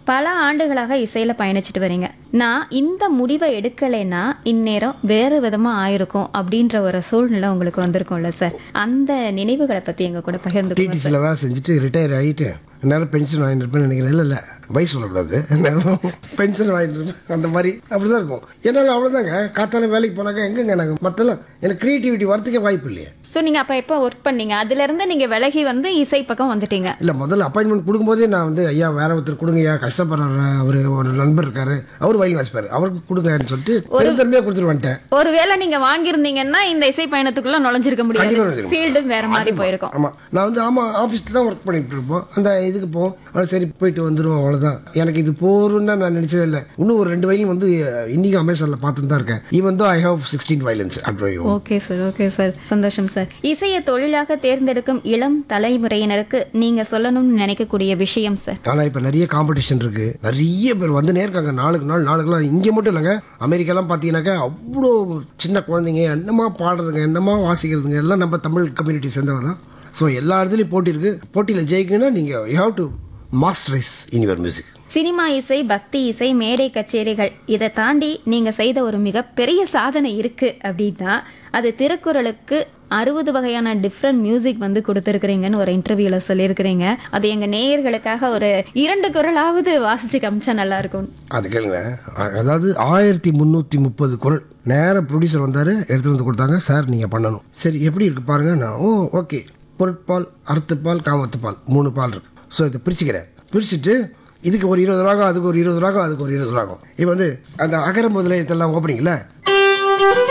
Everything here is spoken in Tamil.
பல ஆண்டுகளாக இசையில் பயணிச்சுட்டு வரீங்க நான் இந்த முடிவை எடுக்கலைன்னா இந்நேரம் வேறு விதமாக ஆயிருக்கும் அப்படின்ற ஒரு சூழ்நிலை உங்களுக்கு வந்திருக்கும்ல சார் அந்த நினைவுகளை பற்றி எங்கள் கூட பகிர்ந்துக்கோங்க டிடிசியில் வேலை செஞ்சுட்டு ரிட்டையர் ஆகிட்டு நேரம் பென்ஷன் வாங்கிட்டு இருப்பேன்னு நினைக்கிறேன் இல்லை இல்லை வயசு சொல்லக்கூடாது நேரம் பென்ஷன் வாங்கிட்டு இருப்பேன் அந்த மாதிரி அப்படி தான் இருக்கும் என்னால் அவ்வளோதாங்க காத்தால வேலைக்கு போனாக்கா எங்கங்க நாங்கள் மற்றெல்லாம் எனக்கு க்ரியேட்டிவிட்டி வரதுக்கே வாய்ப்பு இல்லையே ஸோ நீங்கள் அப்போ எப்போ ஒர்க் பண்ணீங்க அதுலேருந்து நீங்கள் விலகி வந்து இசை பக்கம் வந்துட்டீங்க இல்லை முதல்ல அப்பாயின்மெண்ட் கொடுக்கும்போதே நான் வந்து ஐயா வேற ஒருத்தர் கொடுங்க ஐயா கஷ்டப்படுறாரு அவர் ஒரு நண்பர் இருக்காரு அவர் வயலின் வாசிப்பார் அவருக்கு கொடுங்கன்னு சொல்லிட்டு பெருந்தன்மையாக கொடுத்துட்டு வந்துட்டேன் ஒருவேளை நீங்க வாங்கியிருந்தீங்கன்னா இந்த இசை பயணத்துக்குள்ள நுழைஞ்சிருக்க முடியாது கண்டிப்பா நுழைஞ்சிருக்க ஃபீல்டு வேற மாதிரி போயிருக்கும் ஆமாம் நான் வந்து ஆமாம் ஆஃபீஸில் தான் ஒர்க் பண்ணிட்டு இருப்போம் அந்த இதுக்கு போவோம் அவ்வளோ சரி போயிட்டு வந்துடுவோம் அவ்வளோதான் எனக்கு இது போருன்னு நான் நினச்சதே இல்லை இன்னும் ஒரு ரெண்டு வயலின் வந்து இன்னைக்கு அமேசானில் பார்த்துட்டு தான் இருக்கேன் even though I have sixteen violins at வை ஓகே சார் ஓகே சார் சந்தோஷம் சார் இசையை தொழிலாக தேர்ந்தெடுக்கும் இளம் தலைமுறையினருக்கு நீங்க சொல்லணும்னு நினைக்கக்கூடிய விஷயம் சார் ஆனால் இப்போ நிறைய காம்படிஷன் இருக்குது நிறைய பேர் வந்துனே இருக்காங்க நாளுக்கு நாள் நாளுக்கு நாள் இங்கே மட்டும் இல்லைங்க அமெரிக்காலாம் பார்த்தீங்கன்னாக்கா அவ்வளோ சின்ன குழந்தைங்க என்னமா பாடுறதுங்க என்னமா வாசிக்கிறதுங்க எல்லாம் நம்ம தமிழ் கம்யூனிட்டி சேர்ந்தவங்க தான் ஸோ எல்லா இடத்துலையும் போட்டி இருக்குது போட்டியில் ஜெயிக்கணும்னா நீங்கள் you have to masterize in your music cinema இசை பக்தி இசை மேடை கச்சேரிகள் இதை தாண்டி நீங்க செய்த ஒரு மிகப்பெரிய சாதனை இருக்கு அப்படின்னா அது திருக்குறளுக்கு அறுபது வகையான டிஃப்ரெண்ட் மியூசிக் வந்து கொடுத்துருக்குறீங்கன்னு ஒரு இன்டர்வியூல சொல்லியிருக்கிறீங்க அது எங்க நேயர்களுக்காக ஒரு இரண்டு குரலாவது வாசிச்சு காமிச்சா நல்லா இருக்கும் அது கேளுங்க அ- அதாவது ஆயிரத்தி முந்நூற்றி முப்பது குரல் நேராக ப்ரொடியூசர் வந்தார் எடுத்து வந்து கொடுத்தாங்க சார் நீங்கள் பண்ணணும் சரி எப்படி இருக்கு பாருங்க நான் ஓ ஓகே பொருட்பால் அறுத்துப்பால் காமத்துப்பால் மூணு பால் இருக்கு ஸோ இதை பிரிச்சுக்கிறேன் பிரிச்சுட்டு இதுக்கு ஒரு இருபது ராகம் அதுக்கு ஒரு இருபது ராகம் அதுக்கு ஒரு இருபது ராகம் இப்போ வந்து அந்த அகர முதல இதெல்லாம் ஓப்பனிங்ல